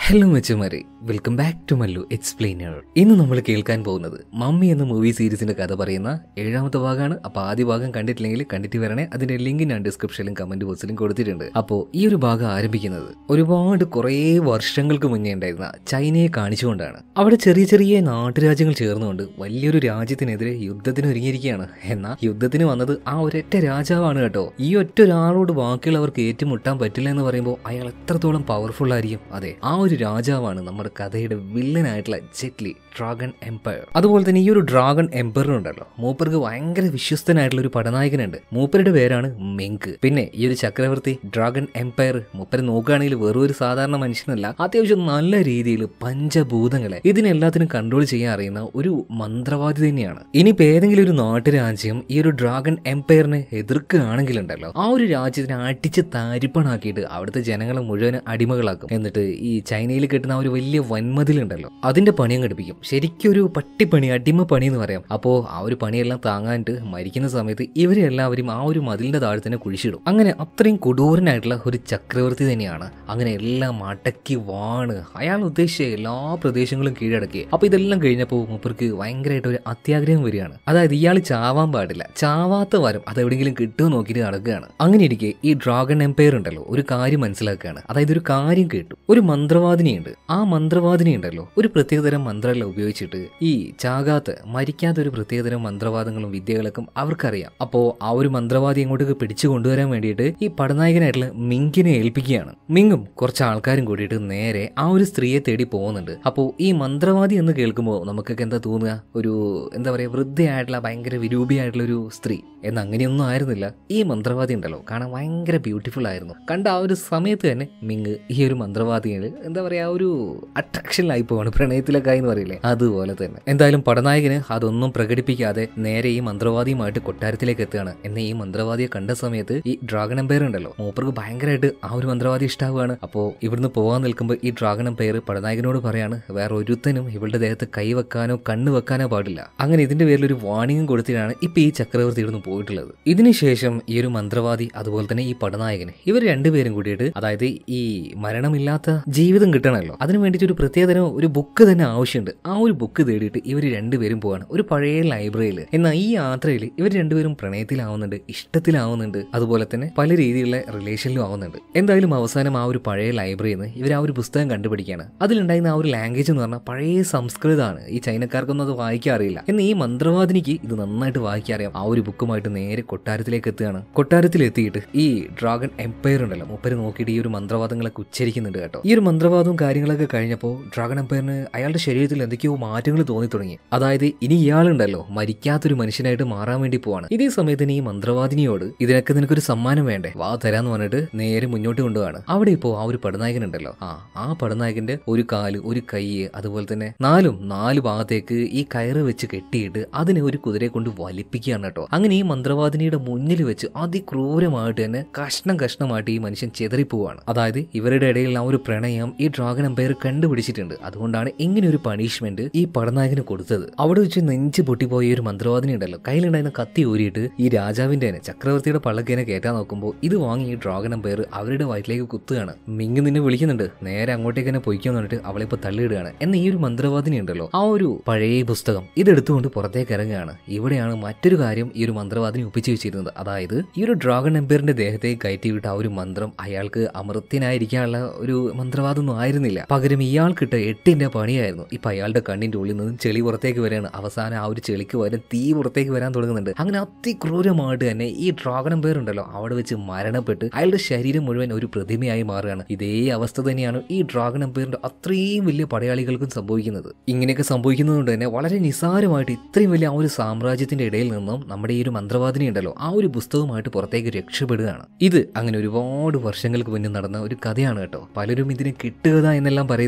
hello മെച്ചുമാരെ welcome back to Mallu explainer ഇന്ന് നമ്മൾ കേൾക്കാൻ പോകുന്നത് മമ്മി എന്ന മൂവി സീരീസിന്റെ കഥ പറയുന്ന ഏഴാമത്തെ ഭാഗമാണ് അപ്പോൾ ആദ്യ ഭാഗം കണ്ടിട്ടില്ലെങ്കിൽ കണ്ടിട്ട് വരണേ അതിന്റെ ലിങ്ക് ഞാൻ ഡിസ്ക്രിപ്ഷനിലും കമന്റ് ബോക്സിലും കൊടുത്തിട്ടുണ്ട് അപ്പോൾ ഈ ഒരു ഭാഗം ആരംഭിക്കുന്നത് ഒരുപാട് കുറേ വർഷങ്ങൾക്ക് മുന്നേ ഉണ്ടായിരുന്ന ചൈനയെ കാണിച്ചുകൊണ്ടാണ് അവിടെ ചെറിയ ചെറിയ നാട്ടുരാജ്യങ്ങൾ ചേർന്നുകൊണ്ട് വലിയൊരു രാജ്യത്തിനെതിരെ യുദ്ധത്തിന് ഒരുങ്ങിയിരിക്കുകയാണ് എന്നാൽ യുദ്ധത്തിന് വന്നത് ആ ഒരൊറ്റ രാജാവാണ് കേട്ടോ ഈ ഒറ്റ ഒരാളോട് ബാക്കിയുള്ളവർക്ക് ഏറ്റുമുട്ടാൻ പറ്റില്ല എന്ന് പറയുമ്പോൾ അയാൾ എത്രത്തോളം പവർഫുൾ ആയിരിക്കും അതെ ആ ഒരു രാജാവാണ് നമ്മുടെ കഥയുടെ വില്ലനായിട്ടുള്ള ജെറ്റ്ലി ഡ്രാഗൺ എംപയർ അതുപോലെ തന്നെ ഈ ഒരു ഡ്രാഗൺ എംപയറിനുണ്ടല്ലോ മൂപ്പർക്ക് ഭയങ്കര വിശ്വസ്തനായിട്ടുള്ള ഒരു പടനായകനുണ്ട് മൂപ്പരുടെ പേരാണ് മെങ്ക് പിന്നെ ഈ ഒരു ചക്രവർത്തി ഡ്രാഗൺ എംപയർ മൂപ്പര് നോക്കുകയാണെങ്കിൽ വെറും ഒരു സാധാരണ മനുഷ്യനല്ല അത്യാവശ്യം നല്ല രീതിയിൽ പഞ്ചഭൂതങ്ങളെ ഇതിനെല്ലാത്തിനും കൺട്രോൾ ചെയ്യാൻ അറിയുന്ന ഒരു മന്ത്രവാദി തന്നെയാണ് ഇനിയിപ്പോ ഏതെങ്കിലും ഒരു നാട്ടുരാജ്യം ഈ ഒരു ഡ്രാഗൺ എംപയറിനെ എതിർക്കുകയാണെങ്കിലുണ്ടല്ലോ ആ ഒരു രാജ്യത്തിനെ അടിച്ച് താരിപ്പണാക്കിയിട്ട് അവിടുത്തെ ജനങ്ങളെ മുഴുവൻ അടിമകളാക്കും എന്നിട്ട് ഈ ചൈനയിൽ കിട്ടുന്ന ആ ഒരു വലിയ വൻമതിലുണ്ടല്ലോ അതിന്റെ പണിയും ഘടിപ്പിക്കും ശരിക്കും ഒരു പട്ടിപ്പണി അടിമ പണി എന്ന് പറയാം അപ്പോൾ ആ ഒരു പണിയെല്ലാം താങ്ങാനിട്ട് മരിക്കുന്ന സമയത്ത് ഇവരെ എല്ലാവരും ആ ഒരു മതിലിന്റെ താഴെ തന്നെ കുഴിച്ചിടും അങ്ങനെ അത്രയും കൊടൂരനായിട്ടുള്ള ഒരു ചക്രവർത്തി തന്നെയാണ് അങ്ങനെ എല്ലാം അടക്കി വാണ് അയാൾ ഉദ്ദേശിച്ച എല്ലാ പ്രദേശങ്ങളും കീഴടക്കി അപ്പൊ ഇതെല്ലാം കഴിഞ്ഞപ്പോൾ മൂപ്പർക്ക് ഭയങ്കരമായിട്ട് ഒരു അത്യാഗ്രഹം വരികയാണ് അതായത് ഇയാൾ ചാവാൻ പാടില്ല ചാവാത്ത വരം അതെവിടെയെങ്കിലും കിട്ടുമോ നോക്കിയിട്ട് നടക്കുകയാണ് അങ്ങനെ ഇരിക്കെ ഈ ഡ്രാഗൺ എംപയർ ഉണ്ടല്ലോ ഒരു കാര്യം മനസ്സിലാക്കുകയാണ് അതായത് ഒരു കാര്യം കേട്ടു ഒരു മന്ത്രവാദിനിയുണ്ട് ആ മന്ത്രവാദിനി ഉണ്ടല്ലോ ഒരു പ്രത്യേകതരം മന്ത്രമെല്ലാം ഉപയോഗിച്ചിട്ട് ഈ ചാകാത്ത മരിക്കാത്ത ഒരു പ്രത്യേകതരം മന്ത്രവാദങ്ങളും വിദ്യകളൊക്കെ അവർക്കറിയാം അപ്പോ ആ ഒരു മന്ത്രവാദി അങ്ങോട്ടേക്ക് പിടിച്ചു കൊണ്ടുവരാൻ വേണ്ടിയിട്ട് ഈ പടനായകനായിട്ടുള്ള മിങ്കിനെ ഏൽപ്പിക്കുകയാണ് മിങ്ങും കുറച്ച് ആൾക്കാരും കൂടിയിട്ട് നേരെ ആ ഒരു സ്ത്രീയെ തേടി പോകുന്നുണ്ട് അപ്പോൾ ഈ മന്ത്രവാദി എന്ന് കേൾക്കുമ്പോൾ നമുക്കൊക്കെ എന്താ തോന്നുക ഒരു എന്താ പറയുക വൃദ്ധയായിട്ടുള്ള ഭയങ്കര വിരൂപിയായിട്ടുള്ള ഒരു സ്ത്രീ എന്ന് അങ്ങനെയൊന്നും ആയിരുന്നില്ല ഈ മന്ത്രവാദി ഉണ്ടല്ലോ കാണാൻ ഭയങ്കര ബ്യൂട്ടിഫുൾ ആയിരുന്നു കണ്ട ആ ഒരു സമയത്ത് തന്നെ മിങ് ഈ ഒരു മന്ത്രവാദിയിൽ എന്താ പറയാ ആ ഒരു അട്രാക്ഷനിലായി പോവാണ് പ്രണയത്തിലൊക്കെ എന്ന് പറയില്ലേ അതുപോലെ തന്നെ എന്തായാലും പടനായകന് അതൊന്നും പ്രകടിപ്പിക്കാതെ നേരെ ഈ മന്ത്രവാദിയുമായിട്ട് കൊട്ടാരത്തിലേക്ക് എത്തുകയാണ് എന്നെ ഈ മന്ത്രവാദിയെ കണ്ട സമയത്ത് ഈ ഡ്രാഗൺ എംപയർ ഉണ്ടല്ലോ മൂപ്പർക്ക് ഭയങ്കരമായിട്ട് ആ ഒരു മന്ത്രവാദി ഇഷ്ടാവുകയാണ് അപ്പോൾ ഇവിടുന്ന് പോകാൻ നിൽക്കുമ്പോൾ ഈ ഡ്രാഗൺ എംപയർ പടനായകനോട് പറയാണ് വേറെ ഒരുത്തനും ഇവളുടെ ദേഹത്ത് കൈവെക്കാനോ കണ്ണ് വെക്കാനോ പാടില്ല അങ്ങനെ ഇതിന്റെ പേരിൽ ഒരു വാണിംഗും കൊടുത്തിട്ടാണ് ഇപ്പൊ ഈ ചക്രവർത്തി ഇവിടുന്ന് പോയിട്ടുള്ളത് ഇതിനുശേഷം ഈ ഒരു മന്ത്രവാദി അതുപോലെ തന്നെ ഈ പടനായകൻ ഇവർ രണ്ടുപേരും കൂടിയിട്ട് അതായത് ഈ മരണമില്ലാത്ത ജീവിതം കിട്ടണമല്ലോ അതിന് വേണ്ടിയിട്ട് ഒരു പ്രത്യേകതരം ഒരു ബുക്ക് തന്നെ ആവശ്യമുണ്ട് ആ ഒരു ബുക്ക് തേടിയിട്ട് ഇവർ രണ്ടുപേരും പോവാണ് ഒരു പഴയ ലൈബ്രറിയിൽ എന്നാൽ ഈ യാത്രയിൽ ഇവർ രണ്ടുപേരും പ്രണയത്തിലാവുന്നുണ്ട് ഇഷ്ടത്തിലാവുന്നുണ്ട് അതുപോലെ തന്നെ പല രീതിയിലുള്ള റിലേഷനിലും ആവുന്നുണ്ട് എന്തായാലും അവസാനം ആ ഒരു പഴയ ലൈബ്രറിയിൽ നിന്ന് ഇവർ ആ ഒരു പുസ്തകം കണ്ടുപിടിക്കുകയാണ് അതിലുണ്ടായിരുന്ന ആ ഒരു ലാംഗ്വേജ് എന്ന് പറഞ്ഞാൽ പഴയ സംസ്കൃതമാണ് ഈ ചൈനക്കാർക്കൊന്നും അത് വായിക്കാൻ അറിയില്ല എന്നാൽ ഈ മന്ത്രവാദിനിക്ക് ഇത് നന്നായിട്ട് വായിക്കാൻ അറിയാം ആ ഒരു ബുക്കുമായിട്ട് നേരെ കൊട്ടാരത്തിലേക്ക് എത്തുകയാണ് കൊട്ടാരത്തിൽ എത്തിയിട്ട് ഈ ഡ്രാഗൺ എംപയർ ഉണ്ടല്ലോ മുപ്പര് നോക്കിയിട്ട് ഈ ഒരു മന്ത്രവാദങ്ങളൊക്കെ ഉച്ചരിക്കുന്നുണ്ട് കേട്ടോ ഈ ഒരു മന്ത്രവാദവും കാര്യങ്ങളൊക്കെ കഴിഞ്ഞപ്പോൾ ഡ്രാഗൺ എംപയറിന് അയാളുടെ ശരീരത്തിൽ എന്തൊക്കെയോ മാറ്റങ്ങൾ തോന്നി തുടങ്ങി അതായത് ഇനി ഇയാളുണ്ടല്ലോ മരിക്കാത്തൊരു മനുഷ്യനായിട്ട് മാറാൻ വേണ്ടി പോവാണ് ഇതേ സമയത്തിന് ഈ മന്ത്രവാദിനിയോട് ഇതിനൊക്കെ നിനക്കൊരു സമ്മാനം വേണ്ടേ വാ തരാന്ന് പറഞ്ഞിട്ട് നേരെ മുന്നോട്ട് കൊണ്ടുപോവാണ് അവിടെ ഇപ്പോൾ ആ ഒരു പടനായകൻ ഉണ്ടല്ലോ ആ ആ പടനായകന്റെ ഒരു കാല് ഒരു കൈ അതുപോലെ തന്നെ നാലും നാല് ഭാഗത്തേക്ക് ഈ കയറ് വെച്ച് കെട്ടിയിട്ട് അതിനെ ഒരു കുതിരയെ കൊണ്ട് വലിപ്പിക്കുകയാണ് കേട്ടോ അങ്ങനെ ഈ മന്ത്രവാദിനിയുടെ മുന്നിൽ വെച്ച് അതിക്രൂരമായിട്ട് തന്നെ കഷ്ണം കഷ്ണമായിട്ട് ഈ മനുഷ്യൻ ചെതറിപ്പോവാണ് അതായത് ഇവരുടെ ഇടയിൽ ആ ഒരു പ്രണയം ഈ ഡ്രാഗൺ എംപയർ കണ്ടുപിടിച്ചിട്ടുണ്ട് അതുകൊണ്ടാണ് ഇങ്ങനെ ഒരു പണിഷ്മെന്റ് ഈ പടനായകന് കൊടുത്തത് അവിടെ വെച്ച് നെഞ്ച് പൊട്ടിപ്പോയ ഒരു മന്ത്രവാദിനി ഉണ്ടല്ലോ കയ്യിലുണ്ടായിരുന്ന കത്തി ഊരിയിട്ട് ഈ രാജാവിന്റെ തന്നെ ചക്രവർത്തിയുടെ പള്ളക്കേനെ കയറ്റാൻ നോക്കുമ്പോൾ ഇത് വാങ്ങി ഈ ഡ്രാഗൺ എംപയർ അവരുടെ വയറ്റിലേക്ക് കുത്തുകയാണ് മിങ് നിന്നെ വിളിക്കുന്നുണ്ട് നേരെ അങ്ങോട്ടേക്ക് തന്നെ പൊയ്ക്കാൻ പറഞ്ഞിട്ട് അവളെ ഇപ്പൊ തള്ളിയിടുകയാണ് എന്ന ഈ ഒരു മന്ത്രവാദിനി ഉണ്ടല്ലോ ആ ഒരു പഴയ പുസ്തകം ഇതെടുത്തുകൊണ്ട് പുറത്തേക്ക് ഇറങ്ങുകയാണ് ഇവിടെയാണ് മറ്റൊരു കാര്യം ഈ ഒരു മന്ത്രവാദിനി ഒപ്പിച്ചു വെച്ചിരുന്നത് അതായത് ഈ ഒരു ഡ്രാഗൺ എംപയറിന്റെ ദേഹത്തേക്ക് കയറ്റിവിട്ട ആ ഒരു മന്ത്രം അയാൾക്ക് അമൃത്യനായിരിക്കാനുള്ള ഒരു മന്ത്രവാദമൊന്നും ആയിരുന്നില്ല പകരം ഇയാൾക്കിട്ട എട്ടിന്റെ പണിയായിരുന്നു ഇപ്പൊ അയാളുടെ കണ്ണിന്റെ ഉള്ളിൽ നിന്നും ചെളി പുറത്തേക്ക് വരികയാണ് അവസാനം ആ ഒരു ചെളിക്ക് വരെ തീ പുറത്തേക്ക് വരാൻ തുടങ്ങുന്നുണ്ട് അങ്ങനെ അതിക്രൂരമായിട്ട് തന്നെ ഈ ഡ്രാഗൺ എംപയർ ഉണ്ടല്ലോ അവിടെ വെച്ച് മരണപ്പെട്ട് അയാളുടെ ശരീരം മുഴുവൻ ഒരു പ്രതിമയായി മാറുകയാണ് ഇതേ അവസ്ഥ തന്നെയാണ് ഈ ഡ്രാഗൺ എംപയറിന്റെ അത്രയും വലിയ പടയാളികൾക്കും സംഭവിക്കുന്നത് ഇങ്ങനെയൊക്കെ സംഭവിക്കുന്നതുകൊണ്ട് തന്നെ വളരെ നിസാരമായിട്ട് ഇത്രയും വലിയ ആ ഒരു സാമ്രാജ്യത്തിന്റെ ഇടയിൽ നിന്നും നമ്മുടെ ഈ ഒരു മന്ത്രവാദിനി ഉണ്ടല്ലോ ആ ഒരു പുസ്തകമായിട്ട് പുറത്തേക്ക് രക്ഷപ്പെടുകയാണ് ഇത് അങ്ങനെ ഒരുപാട് വർഷങ്ങൾക്ക് മുന്നേ നടന്ന ഒരു കഥയാണ് കേട്ടോ പലരും ഇതിന് കിട്ടുകഥ എന്നെല്ലാം പറയുന്നുണ്ട്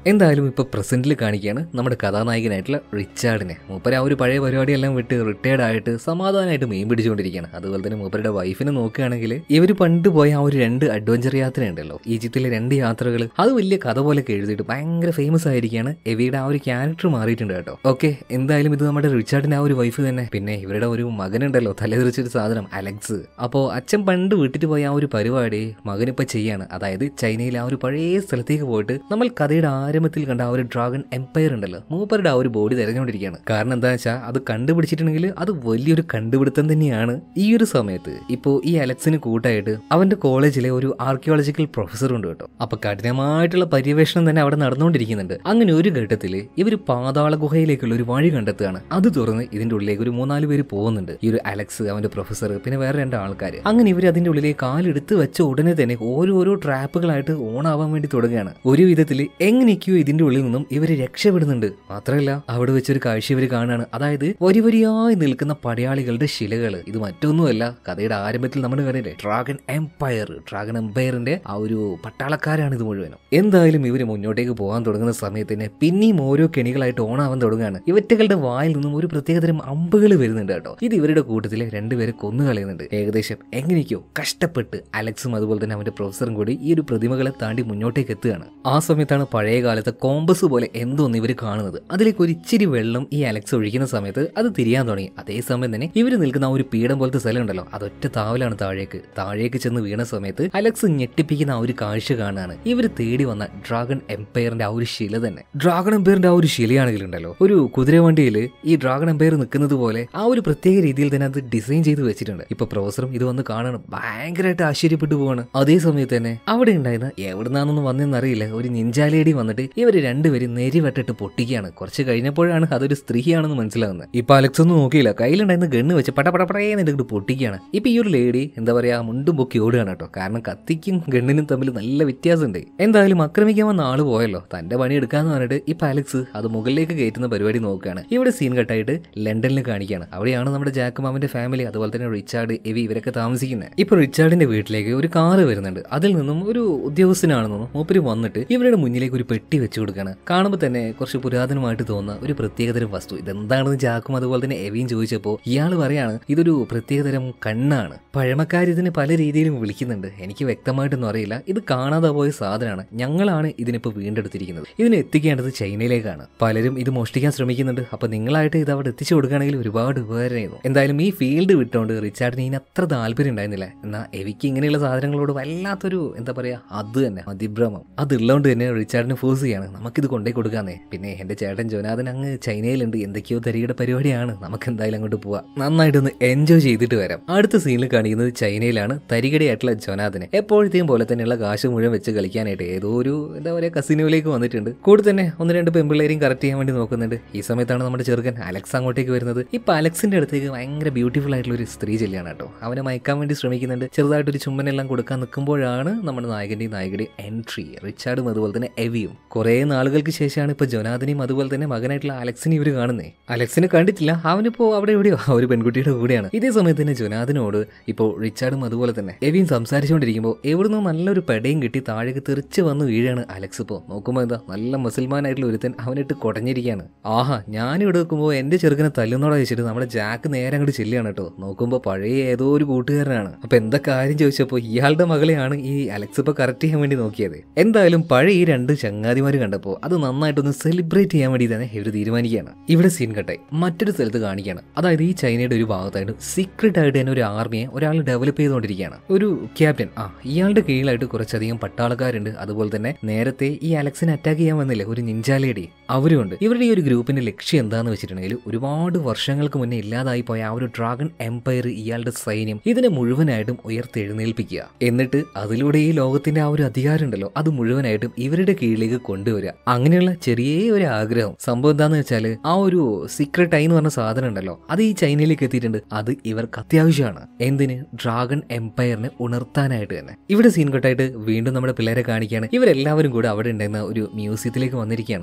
എന്തായാലും ഇപ്പൊ പ്രസന്റിൽ കാണിക്കുകയാണ് നമ്മുടെ കഥാനായകനായിട്ടുള്ള റിച്ചാർഡിനെ മൂപ്പര് ആ ഒരു പഴയ പരിപാടിയെല്ലാം വിട്ട് റിട്ടയർഡ് ആയിട്ട് സമാധാനമായിട്ട് മീൻ പിടിച്ചുകൊണ്ടിരിക്കുകയാണ് അതുപോലെ തന്നെ മൂപ്പരുടെ വൈഫിനെ നോക്കുകയാണെങ്കിൽ ഇവർ പണ്ട് പോയ ആ ഒരു രണ്ട് അഡ്വഞ്ചർ യാത്ര ഉണ്ടല്ലോ ഈജിപ്തിലെ രണ്ട് യാത്രകൾ അത് വലിയ കഥ പോലെയൊക്കെ എഴുതിയിട്ട് ഭയങ്കര ഫേമസ് ആയിരിക്കുകയാണ് എവിയുടെ ആ ഒരു ക്യാരക്ടർ മാറിയിട്ടുണ്ട് കേട്ടോ ഓക്കെ എന്തായാലും ഇത് നമ്മുടെ റിച്ചാർഡിന്റെ ആ ഒരു വൈഫ് തന്നെ പിന്നെ ഇവരുടെ ഒരു മകനുണ്ടല്ലോ തലതെറിച്ചൊരു സാധനം അലക്സ് അപ്പോൾ അച്ഛൻ പണ്ട് വിട്ടിട്ട് പോയ ആ ഒരു പരിപാടി മകനിപ്പോൾ ചെയ്യാണ് അതായത് ചൈനയിലെ ആ ഒരു പഴയ സ്ഥലത്തേക്ക് പോയിട്ട് നമ്മൾ കഥയുടെ ആരംഭത്തിൽ കണ്ട ആ ഒരു ഡ്രാഗൺ എംപയർ ഉണ്ടല്ലോ മൂപ്പരുടെ ആ ഒരു ബോഡി തിരഞ്ഞുകൊണ്ടിരിക്കുകയാണ് കാരണം എന്താ വെച്ചാൽ അത് കണ്ടുപിടിച്ചിട്ടുണ്ടെങ്കിൽ അത് വലിയൊരു കണ്ടുപിടുത്തം തന്നെയാണ് ഈ ഒരു സമയത്ത് ഇപ്പോൾ ഈ അലക്സിന് കൂട്ടായിട്ട് അവന്റെ കോളേജിലെ ഒരു ആർക്കിയോളജിക്കൽ പ്രൊഫസർ ഉണ്ട് കേട്ടോ അപ്പൊ കഠിനമായിട്ടുള്ള പര്യവേഷണം തന്നെ അവിടെ നടന്നുകൊണ്ടിരിക്കുന്നുണ്ട് അങ്ങനെ ഒരു ഘട്ടത്തിൽ ഇവർ പാതാള ഗുഹയിലേക്കുള്ള ഒരു വഴി കണ്ടെത്തുകയാണ് അത് തുറന്ന് ഇതിന്റെ ഉള്ളിലേക്ക് ഒരു മൂന്നാല് പേര് പോകുന്നുണ്ട് ഈ ഒരു അലക്സ് അവന്റെ പ്രൊഫസർ പിന്നെ വേറെ രണ്ട് ആൾക്കാർ അങ്ങനെ ഇവർ അതിന്റെ ഉള്ളിലേക്ക് കാലെടുത്ത് വെച്ച ഉടനെ തന്നെ ഓരോരോ ട്രാപ്പുകളായിട്ട് ഓൺ ആവാൻ വേണ്ടി തുടങ്ങുകയാണ് ഒരു വിധത്തിൽ എങ്ങനെയൊക്കെയോ ഇതിന്റെ ഉള്ളിൽ നിന്നും ഇവര് രക്ഷപ്പെടുന്നുണ്ട് മാത്രമല്ല അവിടെ വെച്ചൊരു കാഴ്ച ഇവർ കാണുകയാണ് അതായത് വരി വരിയായി നിൽക്കുന്ന പടയാളികളുടെ ശിലകൾ ഇത് മറ്റൊന്നുമല്ല കഥയുടെ ആരംഭത്തിൽ നമ്മൾ കണ്ടില്ലേ ഡ്രാഗൺ എംപയർ ഡ്രാഗൺ എംപയറിന്റെ ആ ഒരു പട്ടാളക്കാരാണ് ഇത് മുഴുവനും എന്തായാലും ഇവര് മുന്നോട്ടേക്ക് പോകാൻ തുടങ്ങുന്ന സമയത്ത് തന്നെ പിന്നെയും ഓരോ കെണികളായിട്ട് ഓണാവാൻ തുടങ്ങുകയാണ് ഇവറ്റകളുടെ വായിൽ നിന്നും ഒരു പ്രത്യേകതരം അമ്പുകൾ വരുന്നുണ്ട് കേട്ടോ ഇത് ഇവരുടെ കൂട്ടത്തിലെ രണ്ടുപേരെ കൊന്നു കളയുന്നുണ്ട് ഏകദേശം എങ്ങനെയൊക്കെയോ കഷ്ടപ്പെട്ട് അലക്സും അതുപോലെ തന്നെ അവന്റെ പ്രൊഫസറും കൂടി ഈ ഒരു പ്രതിമകളെ താണ്ടി മുന്നോട്ടേക്ക് എത്തുകയാണ് ആ സമയത്താണ് പഴയ കാലത്തെ കോമ്പസ് പോലെ എന്തോന്ന് ഇവർ കാണുന്നത് അതിലേക്ക് ഒരു ഇച്ചിരി വെള്ളം ഈ അലക്സ് ഒഴിക്കുന്ന സമയത്ത് അത് തിരിയാൻ തുടങ്ങി അതേസമയം തന്നെ ഇവർ നിൽക്കുന്ന ആ ഒരു പീഠം പോലത്തെ സ്ഥലം ഉണ്ടല്ലോ അതൊറ്റ താവലാണ് താഴേക്ക് താഴേക്ക് ചെന്ന് വീണ സമയത്ത് അലക്സ് ഞെട്ടിപ്പിക്കുന്ന ആ ഒരു കാഴ്ച കാണാനാണ് ഇവർ തേടി വന്ന ഡ്രാഗൺ എംപയറിന്റെ ആ ഒരു ശില തന്നെ ഡ്രാഗൺ എംപയറിന്റെ ആ ഒരു ശിലയാണെങ്കിൽ ഉണ്ടല്ലോ ഒരു കുതിരവണ്ടിയിൽ ഈ ഡ്രാഗൺ എംപയർ നിൽക്കുന്നത് പോലെ ആ ഒരു പ്രത്യേക രീതിയിൽ തന്നെ അത് ഡിസൈൻ ചെയ്ത് വെച്ചിട്ടുണ്ട് ഇപ്പൊ പ്രൊഫസറും ഇത് വന്ന് കാണണം ഭയങ്കരമായിട്ട് ആശ്ചര്യപ്പെട്ടു പോവാണ് അതേ സമയത്ത് തന്നെ അവിടെ ഉണ്ടായിരുന്ന എവിടുന്നാന്നൊന്നും വന്നെന്ന് അറിയില്ല ഒരു നിഞ്ചാലേടി വന്നിട്ട് ഇവര് രണ്ടുപേരും നെരിവെട്ടിട്ട് പൊട്ടിക്കുകയാണ് കുറച്ച് കഴിഞ്ഞപ്പോഴാണ് അതൊരു സ്ത്രീയാണെന്ന് മനസ്സിലാകുന്നത് ഇപ്പൊ അലക്സ് ഒന്നും നോക്കിയില്ല കയ്യിലുണ്ടായിരുന്ന ഗണ്ണ് വെച്ച് പടപടപടേന്ന് എടുത്തിട്ട് പൊട്ടിക്കുകയാണ് ഇപ്പൊ ഈ ഒരു ലേഡി എന്താ പറയാ മുണ്ടും പൊക്കി ഓടുകയാണ് കേട്ടോ കാരണം കത്തിക്കും ഗണ്ണിനും തമ്മിൽ നല്ല വ്യത്യാസമുണ്ട് എന്തായാലും ആക്രമിക്കാൻ വന്ന ആള് പോയല്ലോ തന്റെ പണി എടുക്കാന്ന് പറഞ്ഞിട്ട് ഇപ്പൊ അലക്സ് അത് മുകളിലേക്ക് കയറ്റുന്ന പരിപാടി നോക്കുകയാണ് ഇവിടെ സീൻ കട്ടായിട്ട് ലണ്ടനിൽ കാണിക്കുകയാണ് അവിടെയാണ് നമ്മുടെ ജാക്കും അവന്റെ ഫാമിലി അതുപോലെ തന്നെ റിച്ചാർഡ് എവി ഇവരൊക്കെ താമസിക്കുന്നത് ഇപ്പൊ റിച്ചാർഡിന്റെ വീട്ടിലേക്ക് ഒരു കാറ് വരുന്നുണ്ട് അതിൽ നിന്നും ഒരു ഉദ്യോഗസ്ഥനാണെന്നും മൂപ്പര് വന്നിട്ട് ഇവരുടെ മുന്നിലേക്ക് ഒരു പെട്ടി വെച്ചു കൊടുക്കുകയാണ് കാണുമ്പോൾ തന്നെ കുറച്ച് പുരാതനമായിട്ട് തോന്നുന്ന ഒരു പ്രത്യേകതരം വസ്തു ഇതെന്താണെന്ന് ജാക്കും അതുപോലെ തന്നെ എവിയും ചോദിച്ചപ്പോൾ ഇയാൾ പറയാണ് ഇതൊരു പ്രത്യേകതരം കണ്ണാണ് പഴമക്കാർ ഇതിന് പല രീതിയിലും വിളിക്കുന്നുണ്ട് എനിക്ക് വ്യക്തമായിട്ടൊന്നും അറിയില്ല ഇത് കാണാതെ പോയ സാധനമാണ് ഞങ്ങളാണ് ഇതിനിപ്പോൾ വീണ്ടെടുത്തിരിക്കുന്നത് ഇതിനെ എത്തിക്കേണ്ടത് ചൈനയിലേക്കാണ് പലരും ഇത് മോഷ്ടിക്കാൻ ശ്രമിക്കുന്നുണ്ട് അപ്പൊ നിങ്ങളായിട്ട് ഇത് അവിടെ എത്തിച്ചു കൊടുക്കുകയാണെങ്കിൽ ഒരുപാട് ഉപകാരമായിരുന്നു എന്തായാലും ഈ ഫീൽഡ് വിട്ടുകൊണ്ട് റിച്ചാർഡിന് ഇതിന് അത്ര താല്പര്യം ഉണ്ടായിരുന്നില്ല എന്നാൽ എവിക്ക് ഇങ്ങനെയുള്ള സാധനങ്ങളോട് വല്ലാത്തൊരു എന്താ പറയാ അത് തന്നെ അതിഭ്രമം അതുള്ളതുകൊണ്ട് തന്നെ റിച്ചാർഡിന് ഫോഴ്സ് ചെയ്യാണ് നമുക്കിത് കൊണ്ടേ കൊടുക്കാന്നേ പിന്നെ എന്റെ ചേട്ടൻ ജോനാഥൻ അങ്ങ് ചൈനയിലുണ്ട് എന്തൊക്കെയോ തരികയുടെ പരിപാടിയാണ് നമുക്ക് എന്തായാലും അങ്ങോട്ട് പോവാം നന്നായിട്ടൊന്ന് എൻജോയ് ചെയ്തിട്ട് വരാം അടുത്ത സീനിൽ കാണിക്കുന്നത് ചൈനയിലാണ് തരികടയായിട്ടുള്ള ജോനാഥനെ എപ്പോഴത്തെയും പോലെ തന്നെയുള്ള കാശ് മുഴുവൻ വെച്ച് കളിക്കാനായിട്ട് ഏതോ ഒരു എന്താ പറയുക കസിനോയിലേക്ക് വന്നിട്ടുണ്ട് കൂടെ തന്നെ ഒന്ന് രണ്ട് പെമ്പിള്ളേരെയും കറക്റ്റ് ചെയ്യാൻ വേണ്ടി നോക്കുന്നുണ്ട് ഈ സമയത്താണ് നമ്മുടെ ചെറുക്കൻ അലക്സ് അങ്ങോട്ടേക്ക് വരുന്നത് ഇപ്പൊ അലക്സിന്റെ അടുത്തേക്ക് ഭയങ്കര ബ്യൂട്ടിഫുൾ ആയിട്ടുള്ള ഒരു സ്ത്രീ ചെല്ലിയാണ് കേട്ടോ അവനെ മയക്കാൻ വേണ്ടി ശ്രമിക്കുന്നുണ്ട് ചെറുതായിട്ടൊരു ചുമ്മനെല്ലാം കൊടുക്കാൻ നിൽക്കുമ്പോഴാണ് നമ്മുടെ നായകന്റെയും നായകന്റെയും എൻട്രി റിച്ചാർഡും അതുപോലെ തന്നെ എവിയും കുറെ നാളുകൾക്ക് ശേഷമാണ് ഇപ്പൊ ജൊനാഥനെയും അതുപോലെ തന്നെ മകനായിട്ടുള്ള അലക്സിനെ ഇവർ കാണുന്നേ അലക്സിനെ കണ്ടിട്ടില്ല അവനിപ്പോ അവിടെ എവിടെയോ ആ ഒരു പെൺകുട്ടിയുടെ കൂടെയാണ് ഇതേ സമയത്ത് തന്നെ ജൊനാഥനോട് ഇപ്പോൾ റിച്ചാർഡും അതുപോലെ തന്നെ എവിയും സംസാരിച്ചുകൊണ്ടിരിക്കുമ്പോൾ എവിടുന്നോ നല്ലൊരു പെടയും കിട്ടി താഴേക്ക് തെറിച്ച് വന്ന് വീഴാണ് അലക്സ് ഇപ്പോൾ നോക്കുമ്പോൾ എന്താ നല്ല മുസൽമാനായിട്ടുള്ള ഒരുത്തൻ അവനിട്ട് കുടഞ്ഞിരിക്കുകയാണ് ആഹാ ഞാനിവിടെ വെക്കുമ്പോൾ എന്റെ ചെറുക്കനെ തല്ലുന്നോടെ വെച്ചിട്ട് നമ്മുടെ ജാക്ക് നേരെ അങ്ങോട്ട് ചെല്ലുകയാണ് കേട്ടോ നോക്കുമ്പോൾ പഴയ ഏതോ ഒരു കൂട്ടുകാരനാണ് അപ്പൊ എന്താ കാര്യം ചോദിച്ചപ്പോൾ ഇയാളുടെ മകളെയാണ് ഈ അലക്സ് ഇപ്പോൾ കറക്റ്റ് ചെയ്യാൻ വേണ്ടി നോക്കിയത് എന്തായാലും പഴയ ഈ രണ്ട് ചങ്ങാതിമാർ കണ്ടപ്പോൾ അത് നന്നായിട്ടൊന്ന് സെലിബ്രേറ്റ് ചെയ്യാൻ വേണ്ടി തന്നെ ഇവർ തീരുമാനിക്കുകയാണ് ഇവിടെ സീൻ കട്ടായി മറ്റൊരു സ്ഥലത്ത് കാണിക്കുകയാണ് അതായത് ഈ ചൈനയുടെ ഒരു ഭാഗത്തായിട്ട് സീക്രട്ട് ആയിട്ട് തന്നെ ഒരു ആർമിയെ ഒരാൾ ഡെവലപ്പ് ചെയ്തുകൊണ്ടിരിക്കുകയാണ് ഒരു ക്യാപ്റ്റൻ ആ ഇയാളുടെ കീഴിലായിട്ട് കുറച്ചധികം പട്ടാളക്കാരുണ്ട് അതുപോലെ തന്നെ നേരത്തെ ഈ അലക്സിനെ അറ്റാക്ക് ചെയ്യാൻ വന്നില്ലേ ഒരു നിഞ്ചാലേടി അവരുമുണ്ട് ഇവരുടെ ഈ ഒരു ഗ്രൂപ്പിന്റെ ലക്ഷ്യം എന്താന്ന് വെച്ചിട്ടുണ്ടെങ്കിൽ ഒരുപാട് വർഷങ്ങൾക്ക് മുന്നേ ഇല്ലാതായി പോയ ആ ഒരു ഡ്രാഗൺ എംപയർ ഇയാളുടെ സൈന്യം ഇതിനെ മുഴുവനായിട്ടും ഉയർത്തെഴുന്നേൽപ്പിക്കുക എന്നിട്ട് അതിലൂടെ ഈ ലോകത്തിന്റെ ആ ഒരു അധികാരം ഉണ്ടല്ലോ അത് മുഴുവനായിട്ടും ഇവരുടെ കീഴിലേക്ക് കൊണ്ടുവരിക അങ്ങനെയുള്ള ചെറിയ ഒരു ആഗ്രഹം സംഭവം എന്താന്ന് വെച്ചാൽ ആ ഒരു സീക്രട്ട് ഐ എന്ന് പറഞ്ഞ സാധനം ഉണ്ടല്ലോ അത് ഈ ചൈനയിലേക്ക് എത്തിയിട്ടുണ്ട് അത് ഇവർക്ക് അത്യാവശ്യമാണ് എന്തിന് ഡ്രാഗൺ എംപയറിനെ ഉണർത്താനായിട്ട് തന്നെ ഇവിടെ സീൻ കട്ടായിട്ട് വീണ്ടും നമ്മുടെ പിള്ളേരെ കാണിക്കുകയാണ് ഇവരെല്ലാവരും കൂടെ അവിടെ ഉണ്ടായിരുന്ന ഒരു മ്യൂസിയത്തിലേക്ക് വന്നിരിക്കുകയാണ് അതായത്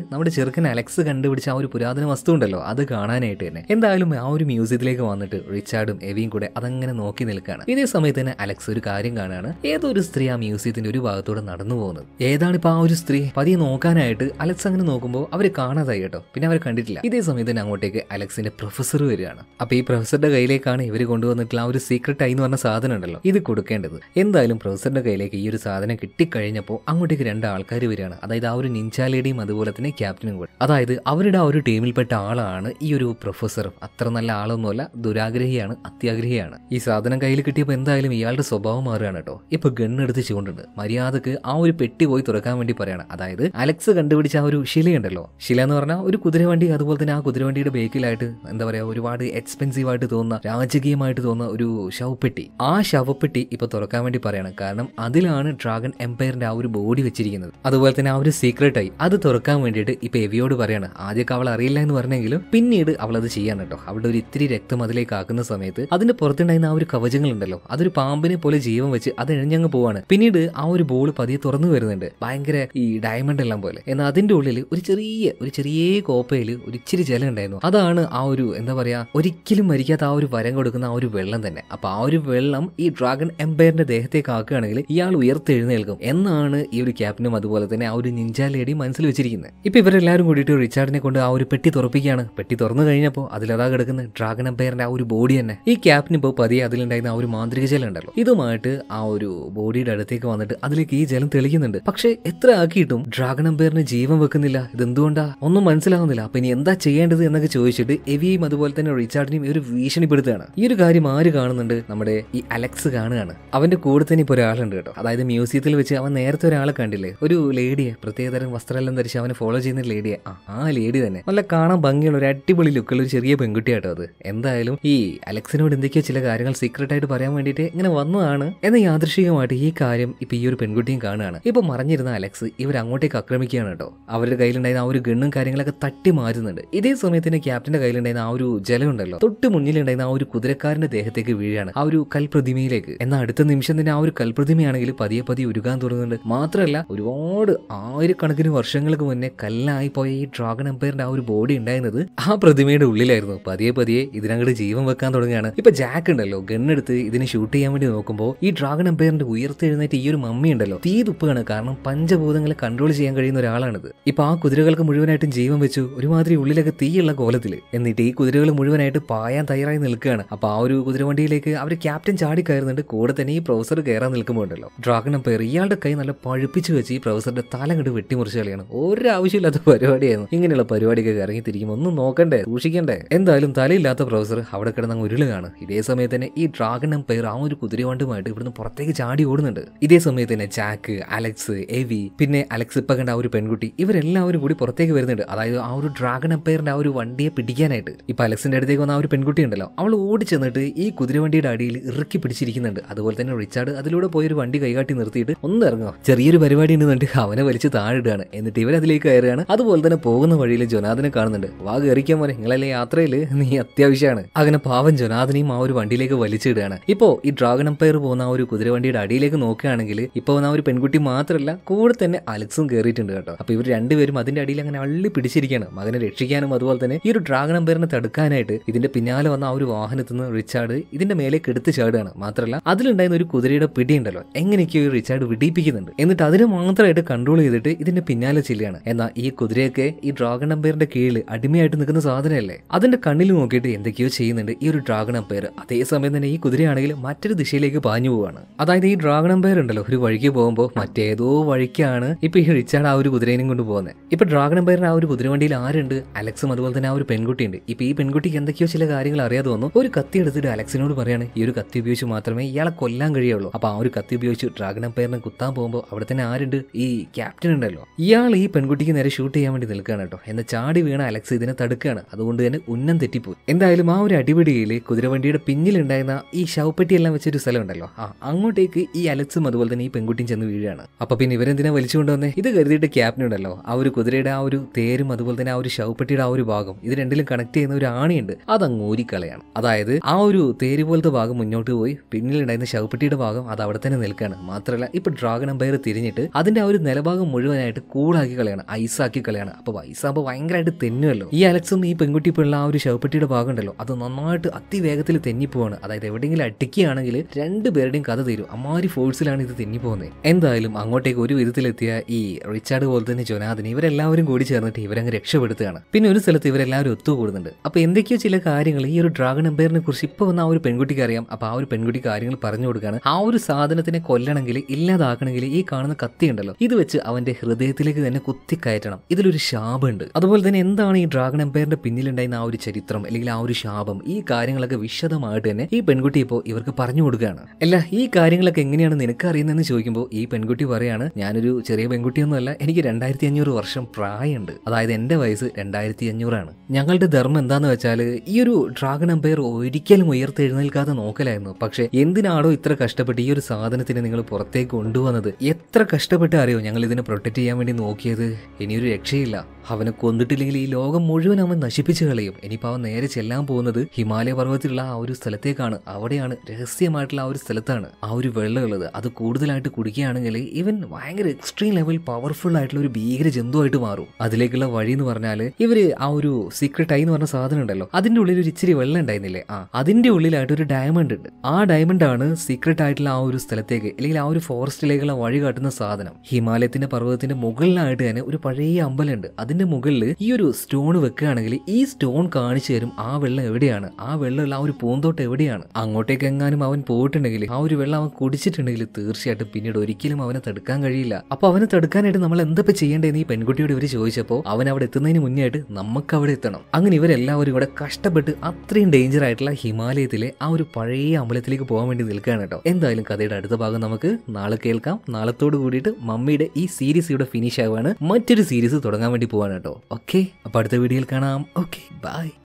നമ്മുടെ ചെറുക്കൻ അലക്സ് കണ്ടുപിടിച്ച ആ ഒരു പുരാതന വസ്തു ഉണ്ടല്ലോ അത് കാണാനായിട്ട് തന്നെ എന്തായാലും ആ ഒരു മ്യൂസിയത്തിലേക്ക് വന്നിട്ട് റിച്ചാർഡും എവിയും കൂടെ അതങ്ങനെ നോക്കി നിൽക്കുകയാണ് ഇതേ സമയത്ത് തന്നെ അലക്സ് ഒരു കാര്യം കാണാണ് ഏതോ ഒരു സ്ത്രീ ആ മ്യൂസിയത്തിന്റെ ഒരു ഭാഗത്തൂടെ നടന്നു പോകുന്നത് ഏതാണ് ഇപ്പൊ ആ ഒരു സ്ത്രീ പതിയെ നോക്കാനായിട്ട് അലക്സ് അങ്ങനെ നോക്കുമ്പോൾ അവര് കാണാതായി കേട്ടോ പിന്നെ അവർ കണ്ടിട്ടില്ല ഇതേ സമയത്ത് തന്നെ അങ്ങോട്ടേക്ക് അലക്സിന്റെ പ്രൊഫസർ വരികയാണ് അപ്പൊ ഈ പ്രൊഫസറുടെ കയ്യിലേക്കാണ് ഇവർ കൊണ്ടുവന്നിട്ടുള്ള ആ ഒരു സീക്രട്ട് ആയി എന്ന് പറഞ്ഞ സാധനം ഉണ്ടല്ലോ ഇത് കൊടുക്കേണ്ടത് എന്തായാലും പ്രൊഫസറുടെ കയ്യിലേക്ക് ഈ ഒരു സാധനം കിട്ടിക്കഴിഞ്ഞപ്പോൾ അങ്ങോട്ടേക്ക് രണ്ട് ആൾക്കാർ വരികയാണ് അതായത് ആ ഒരു നിഞ്ചാലേഡിയും അതുപോലെ തന്നെ ക്യാപ്റ്റനും കൂടെ അതായത് അവരുടെ ആ ഒരു ടീമിൽപ്പെട്ട ആളാണ് ഈ ഒരു പ്രൊഫസറും അത്ര നല്ല ആളൊന്നുമല്ല ദുരാഗ്രഹിയാണ് അത്യാഗ്രഹിയാണ് ഈ സാധനം കയ്യിൽ കിട്ടിയപ്പോൾ എന്തായാലും ഇയാളുടെ സ്വഭാവം മാറുകയാണ് കേട്ടോ ഇപ്പൊ ഗണ്ണെടുത്ത് ചൂണ്ടുണ്ട് മര്യാദക്ക് ആ ഒരു പെട്ടി പോയി തുറക്കാൻ വേണ്ടി പറയാണ് അതായത് അലക്സ് കണ്ടുപിടിച്ച ആ ഒരു ശിലയുണ്ടല്ലോ ശില എന്ന് പറഞ്ഞാൽ ഒരു കുതിരവണ്ടി അതുപോലെ തന്നെ ആ കുതിരവണ്ടിയുടെ ബേക്കിലായിട്ട് എന്താ പറയാ ഒരുപാട് എക്സ്പെൻസീവ് ആയിട്ട് തോന്നുന്ന രാജകീയമായിട്ട് തോന്നുന്ന ഒരു ശവപ്പെട്ടി ആ ശവപ്പെട്ടി ഇപ്പൊ തുറക്കാൻ വേണ്ടി പറയാണ് കാരണം അതിലാണ് ഡ്രാഗൺ എംപയറിന്റെ ആ ഒരു ബോഡി വെച്ചിരിക്കുന്നത് അതുപോലെ തന്നെ ആ ഒരു സീക്രട്ട് ആയി അത് തുറക്കാൻ വേണ്ടിയിട്ട് ഇപ്പൊ എവിയോട് പറയാണ് ആദ്യമൊക്കെ അവൾ അറിയില്ല എന്ന് പറഞ്ഞെങ്കിലും പിന്നീട് അവൾ അത് ചെയ്യാൻ കേട്ടോ അവളുടെ ഒരു ഇത്തിരി രക്തം അതിലേക്ക് ആക്കുന്ന സമയത്ത് അതിന്റെ പുറത്തുണ്ടായിരുന്ന ആ ഒരു കവചങ്ങൾ ഉണ്ടല്ലോ അതൊരു പാമ്പിനെ പോലെ ജീവൻ വെച്ച് അത് എഴഞ്ഞങ്ങ് പോവാണ് പിന്നീട് ആ ഒരു ബോൾ പതിയെ തുറന്നു വരുന്നുണ്ട് ഭയങ്കര ഈ ഡയമണ്ട് എല്ലാം പോലെ എന്നാൽ അതിന്റെ ഉള്ളിൽ ഒരു ചെറിയ ഒരു ചെറിയ കോപ്പയിൽ ഒരു ഇച്ചിരി ജലം ഉണ്ടായിരുന്നു അതാണ് ആ ഒരു എന്താ പറയാ ഒരിക്കലും മരിക്കാത്ത ആ ഒരു വരം കൊടുക്കുന്ന ആ ഒരു വെള്ളം തന്നെ അപ്പൊ ആ ഒരു വെള്ളം ഈ ഡ്രാഗൺ എംപയറിന്റെ ദേഹത്തേക്ക് ആക്കുകയാണെങ്കിൽ ഇയാൾ ഉയർത്തെഴുന്നേൽക്കും എന്നാണ് ഈ ഒരു ക്യാപ്റ്റനും അതുപോലെ തന്നെ ആ ഒരു നിഞ്ചാ ലേഡി മനസ്സിൽ വെച്ചിരിക്കുന്നത് ഇപ്പൊ ഇവരെല്ലാവരും കൂടിയിട്ട് റിച്ചാർഡിനെ കൊണ്ട് ആ ഒരു പെട്ടി തുറപ്പിക്കുകയാണ് പെട്ടി തുറന്നു കഴിഞ്ഞപ്പോൾ അതിലതാ കിടക്കുന്ന ഡ്രാഗൺ എംപയറിന്റെ ആ ഒരു ബോഡി തന്നെ ഈ ക്യാപ്റ്റൻ ഇപ്പോൾ പതിയെ അതിലുണ്ടായിരുന്ന ആ ഒരു മാന്ത്രിക ജലം ഉണ്ടല്ലോ ഇതുമായിട്ട് ആ ഒരു ബോഡിയുടെ അടുത്തേക്ക് വന്നിട്ട് അതിലേക്ക് ഈ ജലം തെളിക്കുന്നുണ്ട് പക്ഷെ എത്ര ആക്കിയിട്ടും ഡ്രാഗൺ എംപയറിന് ജീവൻ വെക്കുന്നില്ല ഇതെന്തുകൊണ്ടാ ഒന്നും മനസ്സിലാവുന്നില്ല അപ്പൊ ഇനി എന്താ ചെയ്യേണ്ടത് എന്നൊക്കെ ചോദിച്ചിട്ട് എവിയും അതുപോലെ തന്നെ റിച്ചാർഡിനെയും ഒരു ഭീഷണിപ്പെടുത്തുകയാണ് ഈ ഒരു കാര്യം ആര് കാണുന്നുണ്ട് നമ്മുടെ ഈ അലക്സ് കാണുകയാണ് അവന്റെ കൂടെ തന്നെ ഇപ്പോൾ ഒരാളുണ്ട് കേട്ടോ അതായത് മ്യൂസിയത്തിൽ വെച്ച് അവൻ നേരത്തെ ഒരാളെ കണ്ടില്ലേ ഒരു ലേഡിയെ പ്രത്യേകതരം വസ്ത്രമെല്ലാം ധരിച്ച് അവനെ ഫോളോ ചെയ്യുന്ന ലേഡിയെ ആ ആ ലേഡി തന്നെ നല്ല കാണാൻ ഭംഗിയുള്ള ഒരു അടിപൊളി ലുക്കുള്ള ഒരു ചെറിയ പെൺകുട്ടിയാട്ടോ അത് എന്തായാലും ഈ അലക്സിനോട് എന്തൊക്കെയോ ചില കാര്യങ്ങൾ സീക്രട്ട് ആയിട്ട് പറയാൻ വേണ്ടിയിട്ട് ഇങ്ങനെ വന്നതാണ് എന്ന യാദൃശികമായിട്ട് ഈ കാര്യം ഇപ്പൊ ഈ ഒരു പെൺകുട്ടിയും കാണുകയാണ് ഇപ്പൊ മറിഞ്ഞിരുന്ന അലക്സ് ഇവർ അങ്ങോട്ടേക്ക് ആക്രമിക്കുകയാണ് കേട്ടോ അവരുടെ കയ്യിലുണ്ടായിരുന്ന ആ ഒരു ഗണ്ണും കാര്യങ്ങളൊക്കെ തട്ടി മാറ്റുന്നുണ്ട് ഇതേ സമയത്തിന് ക്യാപ്റ്റന്റെ കയ്യിലുണ്ടായിരുന്ന ആ ഒരു ജലം ഉണ്ടല്ലോ തൊട്ട് മുന്നിലുണ്ടായിരുന്ന ആ ഒരു കുതിരക്കാരന്റെ ദേഹത്തേക്ക് വീഴാണ് ആ ഒരു കൽപ്രതിമയിലേക്ക് എന്നാൽ അടുത്ത നിമിഷം തന്നെ ആ ഒരു കൽപ്രതിമയാണെങ്കിൽ പതിയെ പതിയെ ഉരുകാൻ തുടങ്ങുന്നുണ്ട് മാത്രമല്ല ഒരുപാട് ആയിരക്കണക്കിന് വർഷങ്ങൾക്ക് മുന്നേ കല്ലായി പോയ ഈ ഡ്രാഗൺ എംപയറിന്റെ ആ ഒരു ബോഡി ഉണ്ടായിരുന്നത് ആ പ്രതിമയുടെ ഉള്ളിലായിരുന്നു പതിയെ പതിയെ ഇതിനങ്ങോട്ട് ജീവൻ വെക്കാൻ തുടങ്ങുകയാണ് ഇപ്പൊ ജാക്ക് ഉണ്ടല്ലോ ഗണ്ണെടുത്ത് ഇതിനെ ഷൂട്ട് ചെയ്യാൻ വേണ്ടി നോക്കുമ്പോൾ ഈ ഡ്രാഗൺ എംപയറിന്റെ ഉയർത്തെഴുന്നേറ്റ് ഈ ഒരു മമ്മി ഉണ്ടല്ലോ തീ തുപ്പുകയാണ് കാരണം പഞ്ചഭൂതങ്ങളെ കൺട്രോൾ ചെയ്യാൻ കഴിയുന്ന ഒരാളാണിത് ഇപ്പൊ ആ കുതിരകൾക്ക് മുഴുവനായിട്ടും ജീവൻ വെച്ചു ഒരുമാതിരി ഉള്ളിലൊക്കെ തീയുള്ള കോലത്തിൽ എന്നിട്ട് ഈ കുതിരകൾ മുഴുവനായിട്ട് പായാൻ തയ്യാറായി നിൽക്കുകയാണ് അപ്പൊ ആ ഒരു കുതിരവണ്ടിയിലേക്ക് അവർ ക്യാപ്റ്റൻ ചാടി കയറുന്നുണ്ട് കൂടെ തന്നെ ഈ പ്രൊഫസർ കയറാൻ നിൽക്കുമ്പോൾ ഉണ്ടല്ലോ ഡ്രാഗൺ എംപയർ ഇയാളുടെ കൈ നല്ല പഴുപ്പിച്ച് വെച്ച് ഈ പ്രൊഫസറിന്റെ തല കണ്ട് വെട്ടിമുറിച്ച് കളിയാണ് ഒരു ആവശ്യമില്ലാത്ത പരിപാടിയായിരുന്നു ഇങ്ങനെയുള്ള പരിപാടിയൊക്കെ ഇറങ്ങി തിരിക്കുമ്പോൾ ഒന്നും നോക്കണ്ടേ സൂക്ഷിക്കണ്ടേ എന്തായാലും തലയില്ലാത്ത പ്രൊഫസർ അവിടെ കിടന്ന് ഉരുളുകയാണ് ഇതേ സമയത്ത് തന്നെ ഈ ഡ്രാഗൺ എംപയർ ആ ഒരു കുതിരവണ്ടുമായിട്ട് ഇവിടുന്ന് പുറത്തേക്ക് ചാടി ഓടുന്നുണ്ട് ഇതേ സമയത്ത് തന്നെ ജാക്ക് അലക്സ് എവി പിന്നെ അലക്സ് ഇപ്പൊ കണ്ട ആ ഒരു പെൺകുട്ടി ഇവരെല്ലാവരും കൂടി പുറത്തേക്ക് വരുന്നുണ്ട് അതായത് ആ ഒരു ഡ്രാഗൺ എംപയറിന്റെ ആ ഒരു വണ്ടിയെ പിടിക്കാനായിട്ട് ഇപ്പൊ അലക്സിന്റെ അടുത്തേക്ക് വന്ന ആ ഒരു പെൺകുട്ടി ഉണ്ടല്ലോ അവൾ ഓടി ചെന്നിട്ട് ഈ കുതിരവണ്ടിയുടെ അടിയിൽ ഇറുക്കി പിടിച്ചിരിക്കുന്നുണ്ട് അതുപോലെ തന്നെ റിച്ചാർഡ് അതിലൂടെ പോയി ഒരു വണ്ടി കൈകാട്ടി നിർത്തിയിട്ട് ഒന്ന് ഇറങ്ങോ ചെറിയൊരു പരിപാടി ഉണ്ടെന്നുണ്ട് അവനെ വലിച്ച് താഴിടുകയാണ് എന്നിട്ട് ഇവരതിലേക്ക് കയറുകയാണ് അതുപോലെ തന്നെ പോകുന്ന വഴിയിൽ ജൊനാഥനെ കാണുന്നുണ്ട് വാ കയറിക്കാൻ പോലെ നിങ്ങളല്ലേ യാത്രയിൽ നീ അത്യാവശ്യമാണ് അങ്ങനെ പാവൻ ജൊനാഥനെയും ആ ഒരു വണ്ടിയിലേക്ക് വലിച്ചിടുകയാണ് ഇപ്പോ ഈ ഡ്രാഗൺ എംപയർ പോകുന്ന ആ ഒരു കുതിരവണ്ടിയുടെ അടിയിലേക്ക് നോക്കുകയാണെങ്കിൽ ഇപ്പൊ വന്ന ആ ഒരു പെൺകുട്ടി മാത്രമല്ല കൂടെ തന്നെ അലക്സും കയറിയിട്ടുണ്ട് കേട്ടോ അപ്പൊ ഇവർ രണ്ടുപേരും അതിന്റെ അടിയിൽ അങ്ങനെ അള്ളി പിടിച്ചിരിക്കുകയാണ് മകനെ രക്ഷിക്കാനും അതുപോലെ തന്നെ ഈ ഒരു ഡ്രാഗൺ എംപയറിനെ തടുക്കാനായിട്ട് ഇതിന്റെ പിന്നാലെ വന്ന ആ ഒരു വാഹനത്തിൽ നിന്ന് റിച്ചാർഡ് ഇതിന്റെ മേലേക്ക് എടുത്ത് ചാടുകയാണ് മാത്രമല്ല അതിലുണ്ടായിരുന്ന ഒരു കുതിരയുടെ പിടി ഉണ്ടല്ലോ എങ്ങനെയൊക്കെയോ ഈ റിച്ചാർഡ് വിടിയിപ്പിക്കുന്നുണ്ട് എന്നിട്ട് അതിനെ മാത്രമായിട്ട് കൺട്രോൾ ചെയ്തിട്ട് ഇതിന്റെ പിന്നാലെ ചെല്ലുകയാണ് എന്നാൽ ഈ കുതിരയൊക്കെ ഈ ഡ്രാഗൺ എംപയറിന്റെ കീഴിൽ അടിമയായിട്ട് നിൽക്കുന്ന സാധനമല്ലേ അതിന്റെ കണ്ണിൽ നോക്കിയിട്ട് എന്തൊക്കെയോ ചെയ്യുന്നുണ്ട് ഈ ഒരു ഡ്രാഗൺ എംപയർ അതേസമയം തന്നെ ഈ കുതിരയാണെങ്കിൽ മറ്റൊരു ദിശയിലേക്ക് പാഞ്ഞു പോവാണ് അതായത് ഈ ഡ്രാഗൺ എംപയർ ഉണ്ടല്ലോ ഒരു വഴിക്ക് പോകുമ്പോൾ മറ്റേതോ വഴിക്കാണ് ഇപ്പൊ ഈ റിച്ചാർഡ് ആ ഒരു കുതിരേനും കൊണ്ട് പോകുന്നത് ഇപ്പൊ ഡ്രാഗൺ എംപയറിന് ആ ഒരു കുതിരവണ്ടിയിൽ ആരുണ്ട് അലക്സും അതുപോലെ തന്നെ ആ ഒരു പെൺകുട്ടിയുണ്ട് ഇപ്പൊ ഈ പെൺകുട്ടിക്ക് എന്തൊക്കെയോ ചില കാര്യങ്ങൾ അറിയാതെ വന്നു ഒരു കത്തി എടുത്തിട്ട് അലക്സിനോട് പറയാണ് ഈ ഒരു കത്തി ഉപയോഗിച്ച് മാത്രമേ ഇയാളെ കൊല്ലാൻ കഴിയുള്ളൂ അപ്പൊ ആ ഒരു കത്തി ഉപയോഗിച്ച് ഡ്രാഗൺ എംപയറിനെ കുത്താൻ പോകുമ്പോൾ അവിടെ തന്നെ ആരുണ്ട് ഈ ക്യാപ്റ്റൻ ഉണ്ടല്ലോ ഇയാൾ ഈ പെൺകുട്ടിക്ക് നേരെ ഷൂട്ട് ചെയ്യാൻ വേണ്ടി നിൽക്കുകയാണ് കേട്ടോ എന്ന ചാടി വീണ അലക്സ് ഇതിനെ തടുക്കുകയാണ് അതുകൊണ്ട് തന്നെ ഉന്നം തെറ്റിപ്പോയി എന്തായാലും ആ ഒരു അടിപിടിയിൽ കുതിരവണ്ടിയുടെ പിന്നിലുണ്ടായിരുന്ന ഈ ശവപ്പെട്ടി എല്ലാം വെച്ചൊരു സ്ഥലം ഉണ്ടല്ലോ ആ അങ്ങോട്ടേക്ക് ഈ അലക്സും അതുപോലെ തന്നെ ഈ പെൺകുട്ടിയും ചെന്ന് വീഴുകയാണ് അപ്പൊ പിന്നെ ഇവരെന്തിനാ വലിച്ചു കൊണ്ടുവന്നേ ഇത് കരുതിയിട്ട് ക്യാപ്റ്റൻ ഉണ്ടല്ലോ ആ ഒരു കുതിരയുടെ ആ ഒരു തേരും അതുപോലെ തന്നെ ആ ഒരു ശവപ്പെട്ടിയുടെ ആ ഒരു ഭാഗം ഇത് രണ്ടിലും കണക്ട് ചെയ്യുന്ന ഒരു ആണിയുണ്ട് അതങ്ങ് ഊരിക്കളയാണ് അതായത് ആ ഒരു തേര് പോലത്തെ ഭാഗം മുന്നോട്ട് പോയി പിന്നിലുണ്ടായിരുന്ന ശവപ്പെട്ടിയുടെ ഭാഗം അത് അവിടെ തന്നെ നിൽക്കുകയാണ് മാത്രമല്ല ഇപ്പൊ ഡ്രാഗൺ എംപയർ തിരിഞ്ഞിട്ട് അതിന്റെ ആ ഒരു നിലഭാഗം മുഴുവനായിട്ട് കൂളാക്കി കളയാണ് ഐസ് വയസ്സാക്കി കളയാണ് അപ്പൊ വയസ്സാകുമ്പോൾ ഭയങ്കരമായിട്ട് തെന്നുമല്ലോ ഈ അലക്സും ഈ പെൺകുട്ടി ഇപ്പോൾ ഉള്ള ആ ഒരു ശവപ്പെട്ടിയുടെ ഭാഗം ഉണ്ടല്ലോ അത് നന്നായിട്ട് അതിവേഗത്തിൽ തെന്നിപ്പോവാണ് അതായത് എവിടെയെങ്കിലും അടിക്കുകയാണെങ്കിൽ രണ്ടുപേരുടെയും കഥ തീരും അമ്മാരി ഫോഴ്സിലാണ് ഇത് തെന്നിപ്പോകുന്നത് എന്തായാലും അങ്ങോട്ടേക്ക് ഒരു വിധത്തിലെത്തിയ ഈ റിച്ചാർഡ് പോലെ തന്നെ ജൊനാഥിന് ഇവരെല്ലാവരും കൂടി ചേർന്നിട്ട് ഇവരങ്ങ് രക്ഷപ്പെടുത്തുകയാണ് പിന്നെ ഒരു സ്ഥലത്ത് ഇവരെല്ലാവരും ഒത്തുകൂടുന്നുണ്ട് അപ്പൊ എന്തൊക്കെയോ ചില കാര്യങ്ങൾ ഈ ഒരു ഡ്രാഗൺ എംപയറിനെ കുറിച്ച് ഇപ്പൊ വന്ന ആ ഒരു പെൺകുട്ടിക്ക് അറിയാം അപ്പൊ ആ ഒരു പെൺകുട്ടി കാര്യങ്ങൾ പറഞ്ഞു കൊടുക്കുകയാണ് ആ ഒരു സാധനത്തിനെ കൊല്ലണമെങ്കിൽ ഇല്ലാതാക്കണമെങ്കിൽ ഈ കാണുന്ന കത്തി ഉണ്ടല്ലോ ഇത് വെച്ച് അവന്റെ ഹൃദയത്തിലേക്ക് തന്നെ കുത്തിക്കയറ്റണം ഇതിലൊരു ശാപമുണ്ട് അതുപോലെ തന്നെ എന്താണ് ഈ ഡ്രാഗൺ എംപയറിന്റെ പിന്നിലുണ്ടായിരുന്ന ആ ഒരു ചരിത്രം അല്ലെങ്കിൽ ആ ഒരു ശാപം ഈ കാര്യങ്ങളൊക്കെ വിശദമായിട്ട് തന്നെ ഈ പെൺകുട്ടി ഇപ്പോൾ ഇവർക്ക് പറഞ്ഞു കൊടുക്കുകയാണ് അല്ല ഈ കാര്യങ്ങളൊക്കെ എങ്ങനെയാണ് നിനക്ക് അറിയുന്നതെന്ന് ചോദിക്കുമ്പോൾ ഈ പെൺകുട്ടി പറയാണ് ഞാനൊരു ചെറിയ പെൺകുട്ടിയൊന്നുമല്ല എനിക്ക് രണ്ടായിരത്തി അഞ്ഞൂറ് വർഷം പ്രായമുണ്ട് അതായത് എന്റെ വയസ്സ് രണ്ടായിരത്തി അഞ്ഞൂറാണ് ഞങ്ങളുടെ ധർമ്മം എന്താന്ന് വെച്ചാൽ ഈ ഒരു ഡ്രാഗൺ എംപയർ ഒരിക്കലും ഉയർത്തെഴുന്നേൽക്കാതെ നോക്കലായിരുന്നു പക്ഷെ എന്തിനാണോ ഇത്ര കഷ്ടപ്പെട്ട് ഈ ഒരു സാധനത്തിനെ നിങ്ങൾ പുറത്തേക്ക് കൊണ്ടുവന്നത് എത്ര കഷ്ടപ്പെട്ട് അറിയോ ഞങ്ങൾ ഇതിനെ പ്രൊട്ടക്ട് ചെയ്യാൻ വേണ്ടി നോക്കിയത് ഇനിയൊരു രക്ഷയില്ല അവനെ കൊന്നിട്ടില്ലെങ്കിൽ ഈ ലോകം മുഴുവൻ അവൻ നശിപ്പിച്ചു കളയും ഇനിയിപ്പോൾ അവൻ നേരെ ചെല്ലാൻ പോകുന്നത് ഹിമാലയ പർവ്വതത്തിലുള്ള ആ ഒരു സ്ഥലത്തേക്കാണ് അവിടെയാണ് രഹസ്യമായിട്ടുള്ള ആ ഒരു സ്ഥലത്താണ് ആ ഒരു വെള്ളമുള്ളത് അത് കൂടുതലായിട്ട് കുടിക്കുകയാണെങ്കിൽ ഇവൻ ഭയങ്കര എക്സ്ട്രീം ലെവൽ പവർഫുൾ ആയിട്ടുള്ള ഒരു ഭീകര ജന്തുവായിട്ട് മാറും അതിലേക്കുള്ള വഴി എന്ന് പറഞ്ഞാൽ ഇവര് ആ ഒരു സീക്രട്ട് ഐ എന്ന് പറഞ്ഞ സാധനം ഉണ്ടല്ലോ അതിന്റെ ഉള്ളിൽ ഒരു ഇച്ചിരി വെള്ളം ഉണ്ടായിരുന്നില്ലേ ആ അതിന്റെ ഉള്ളിലായിട്ട് ഒരു ഡയമണ്ട് ഉണ്ട് ആ ഡയമണ്ട് ആണ് സീക്രട്ട് ആയിട്ടുള്ള ആ ഒരു സ്ഥലത്തേക്ക് അല്ലെങ്കിൽ ആ ഒരു ഫോറസ്റ്റിലേക്കുള്ള വഴി കാട്ടുന്ന സാധനം ഹിമാലയത്തിന്റെ പർവ്വതത്തിന്റെ മുകളിലായിട്ട് തന്നെ ഒരു പഴയ അമ്പലമുണ്ട് അതിന്റെ മുകളിൽ ഈ ഒരു സ്റ്റോൺ വെക്കുകയാണെങ്കിൽ ഈ സ്റ്റോൺ കാണിച്ചു തരും ആ വെള്ളം എവിടെയാണ് ആ വെള്ളമുള്ള ആ ഒരു പൂന്തോട്ടം എവിടെയാണ് അങ്ങോട്ടേക്ക് എങ്ങാനും അവൻ പോയിട്ടുണ്ടെങ്കിൽ ആ ഒരു വെള്ളം അവൻ കുടിച്ചിട്ടുണ്ടെങ്കിൽ തീർച്ചയായിട്ടും പിന്നീട് ഒരിക്കലും അവനെ തടുക്കാൻ കഴിയില്ല അപ്പൊ അവനെ തടുക്കാനായിട്ട് നമ്മൾ എന്തൊക്കെ ചെയ്യേണ്ടതെന്ന് ഈ പെൺകുട്ടിയോട് ഇവർ ചോദിച്ചപ്പോൾ അവൻ അവിടെ എത്തുന്നതിന് മുന്നേ ആയിട്ട് നമുക്ക് അവിടെ എത്തണം അങ്ങനെ ഇവരെല്ലാവരും കൂടെ കഷ്ടപ്പെട്ട് അത്രയും ഡേഞ്ചർ ആയിട്ടുള്ള ഹിമാലയത്തിലെ ആ ഒരു പഴയ അമ്പലത്തിലേക്ക് പോകാൻ വേണ്ടി നിൽക്കുകയാണ് കേട്ടോ എന്തായാലും കഥയുടെ അടുത്ത ഭാഗം നമുക്ക് നാളെ കേൾക്കാം നാളത്തോട് കൂടിയിട്ട് മമ്മിയുടെ ഈ സീരീസ് ഇവിടെ ഫിനിഷ് ആവുകയാണ് മറ്റൊരു സീരീസ് തുടങ്ങാൻ വേണ്ടി പോവാണ് കേട്ടോ ഓക്കെ അപ്പൊ അടുത്ത വീഡിയോയിൽ കാണാം ഓക്കെ ബൈ